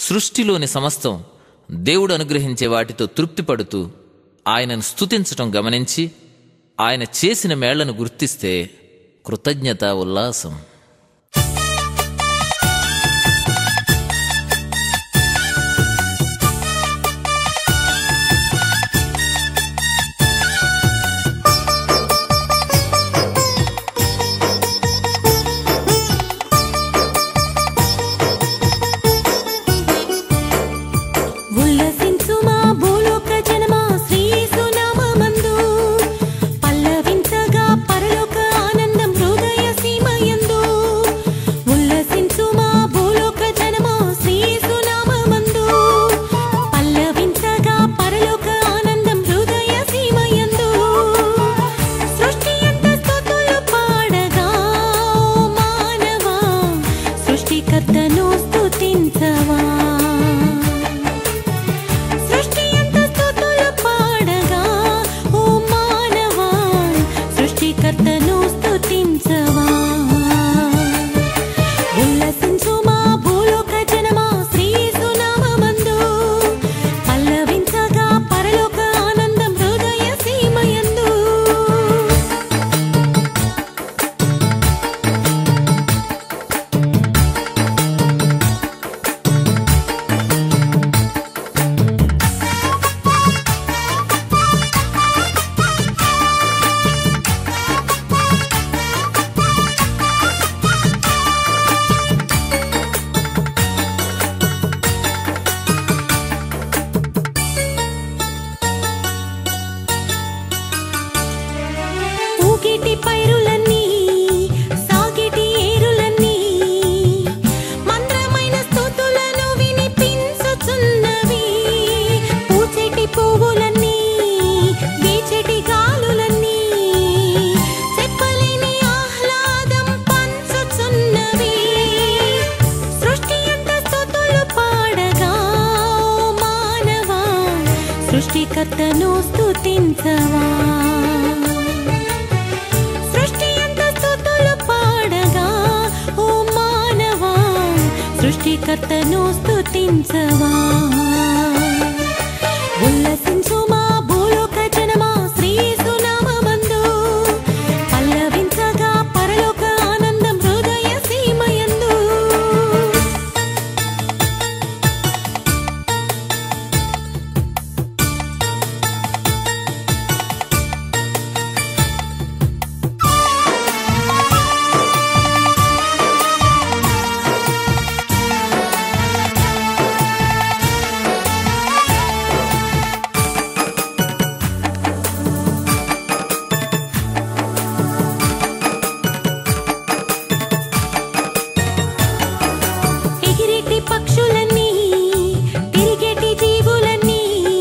సృష్టిలోని సమస్తం దేవుడు అనుగ్రహించే వాటితో తృప్తిపడుతూ ఆయనను స్తుతించటం గమనించి ఆయన చేసిన మేళ్లను గుర్తిస్తే కృతజ్ఞత ఉల్లాసం ఉల్లసించు మా భూలోక జనమా శ్రీసునామందు పల్లవించగా పరలోక ఆనందం హృదయ సీమయందు ఉల్లసించు మా భూలోక జనమా శ్రీసునామందు పల్లవించగా పరలోక ఆనందం హృదయ సీమయందు సృష్టి అంత స్తుతులు పాడగా ఓ మానవా సృష్టికర్తను స్తుతించవా సృష్టి అంత స్తుతులు పాడగా ఓ మానవా సృష్టికర్తను స్తుతించవా ఉల్లసించు మా భూలోక జనమా శ్రీసునామందు పల్లవించగా పరలోక ఆనందం హృదయ సీమయందు ఊగిటి పైరులన్నీ సాగిటి ఏరులన్నీ మంద్రమైన స్తుతులను వినిపించుచున్నవి పూచెటి పువ్వులన్నీ వీచెటి గాలులన్నీ చెప్పలేని ఆహ్లాదం పంచుచున్నవి సృష్టి అంత స్తుతులు పాడగా ఓ మానవా సృష్టికర్తను స్తుతించవా సృష్టి అంత స్తుతులు పాడగా ఓ మానవా సృష్టికర్తను స్తుతించవా ఉల్లసించు మా భూలోక జనమా శ్రీసునామందు పల్లవించగా పరలోక ఆనందం హృదయ సీమయందు ఎగిరేటి పక్షులన్నీ తిరిగేటి జీవులన్నీ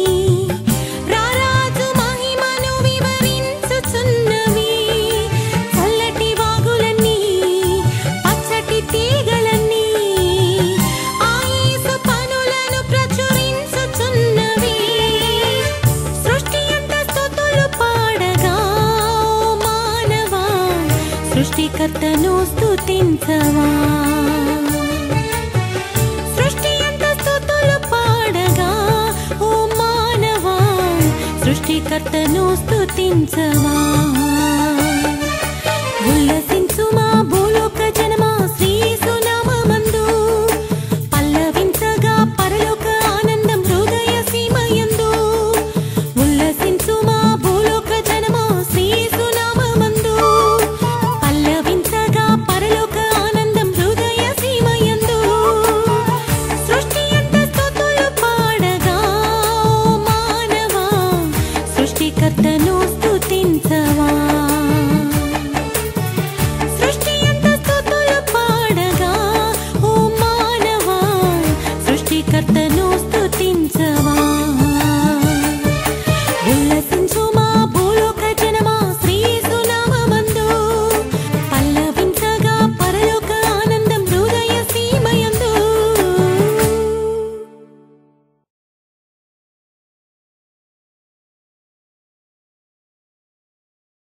రారాజు మహిమను వివరించుచున్నవి చల్లటి వాగులన్నీ పచ్చటి తీగలన్నీ ఆ యేసు పనులను ప్రచురించుచున్నవి సృష్టి అంత స్తుతులు పాడగా ఓ మానవా సృష్టికర్తను స్తుతించవా సృష్టి అంత స్తుతులు పాడగా ఓ మానవా సృష్టికర్తను స్తుతించవా